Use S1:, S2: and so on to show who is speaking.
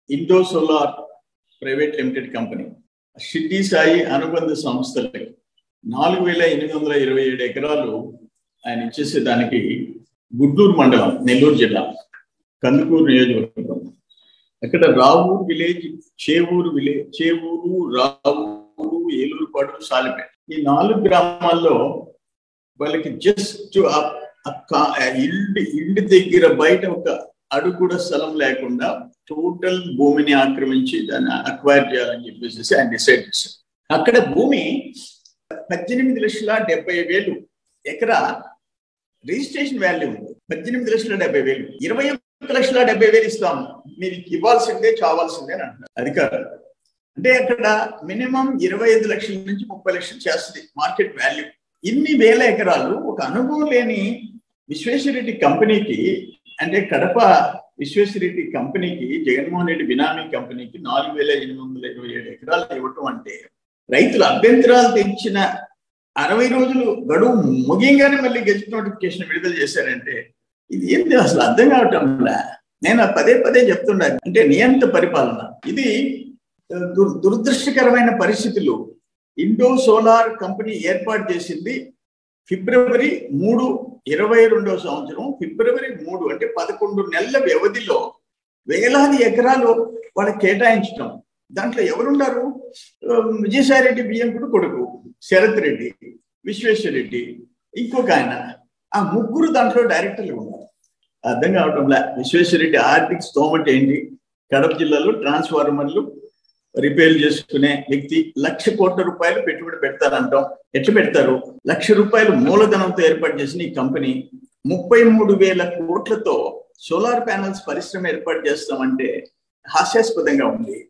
S1: Indo solar private limited company Shirdi Sai అనుబంధ సంస్థలకి నాలుగు వేల ఎనిమిది వందల ఇరవై ఏడు ఎకరాలు ఆయన ఇచ్చేసే దానికి గుడ్లూరు మండలం నెల్లూరు జిల్లా కందుకూరు నియోజకవర్గం అక్కడ రావూరు విలేజ్ చేవూరు విలేజ్ చేవూరు రావూరు ఏలూరుపాడు సాలిపేట ఈ నాలుగు గ్రామాల్లో వాళ్ళకి జస్ట్ ఇంటి ఇంటి దగ్గర బయట ఒక అడుగు కూడా స్థలం లేకుండా టోటల్ భూమిని ఆక్రమించి దాన్ని అక్వైర్ చేయాలని చెప్పేసి ఆయన డిసైడ్ చేశారు అక్కడ భూమి పద్దెనిమిది లక్షల డెబ్బై వేలు ఎకరా రిజిస్ట్రేషన్ వాల్యూ ఉంది పద్దెనిమిది లక్షల డెబ్బై వేలు ఇరవై ఒక్క లక్షల డెబ్బై వేలు ఇస్తాం మీరు ఇవ్వాల్సిందే చావాల్సిందే అని అంటున్నారు అధికారులు అంటే అక్కడ మినిమం ఇరవై ఐదు లక్షల నుంచి ముప్పై లక్షలు చేస్తుంది మార్కెట్ వాల్యూ ఇన్ని వేల ఎకరాలు ఒక అనుభవం లేని విశ్వేశ్వరరెడ్డి కంపెనీకి అంటే కడప విశ్వేశ్వరరెడ్డి కంపెనీకి జగన్మోహన్ రెడ్డి బినామీ కంపెనీకి నాలుగు వేల ఎనిమిది వందల ఇరవై ఏడు ఎకరాలు ఇవ్వటం అంటే రైతులు అభ్యంతరాలు తెచ్చిన అరవై రోజులు గడువు ముగియంగానే మళ్ళీ గెజిట్ నోటిఫికేషన్ విడుదల చేశారంటే ఇది ఏంటి అసలు అర్థం కావటంలా నేను పదే పదే చెప్తుండా అంటే నియంత పరిపాలన ఇది దురదృష్టకరమైన పరిస్థితులు ఇండో సోలార్ కంపెనీ ఏర్పాటు చేసింది ఫిబ్రవరి మూడు ఇరవై రెండవ సంవత్సరం ఫిబ్రవరి మూడు అంటే పదకొండు నెలల వ్యవధిలో వేలాది ఎకరాలు వాళ్ళకి కేటాయించడం దాంట్లో ఎవరున్నారు విజయసాయిరెడ్డి బియ్యంకుడు కొడుకు శరత్ రెడ్డి విశ్వేశ్వరరెడ్డి ఇంకొక ఆయన ఆ ముగ్గురు దాంట్లో డైరెక్టర్లు ఉన్నారు అర్థం కావటంలా విశ్వేశ్వరరెడ్డి ఆర్థిక స్తోమత ఏంటి కడప జిల్లాలో ట్రాన్స్ఫార్మర్లు రిపేర్ చేసుకునే వ్యక్తి లక్ష కోట్ల రూపాయలు పెట్టుబడి పెడతారంటాం ఎట్లా పెడతారు లక్ష రూపాయలు మూలధనంతో ఏర్పాటు చేసిన ఈ కంపెనీ ముప్పై మూడు వేల కోట్లతో సోలార్ ప్యానల్స్ పరిశ్రమ ఏర్పాటు చేస్తామంటే హాస్యాస్పదంగా ఉంది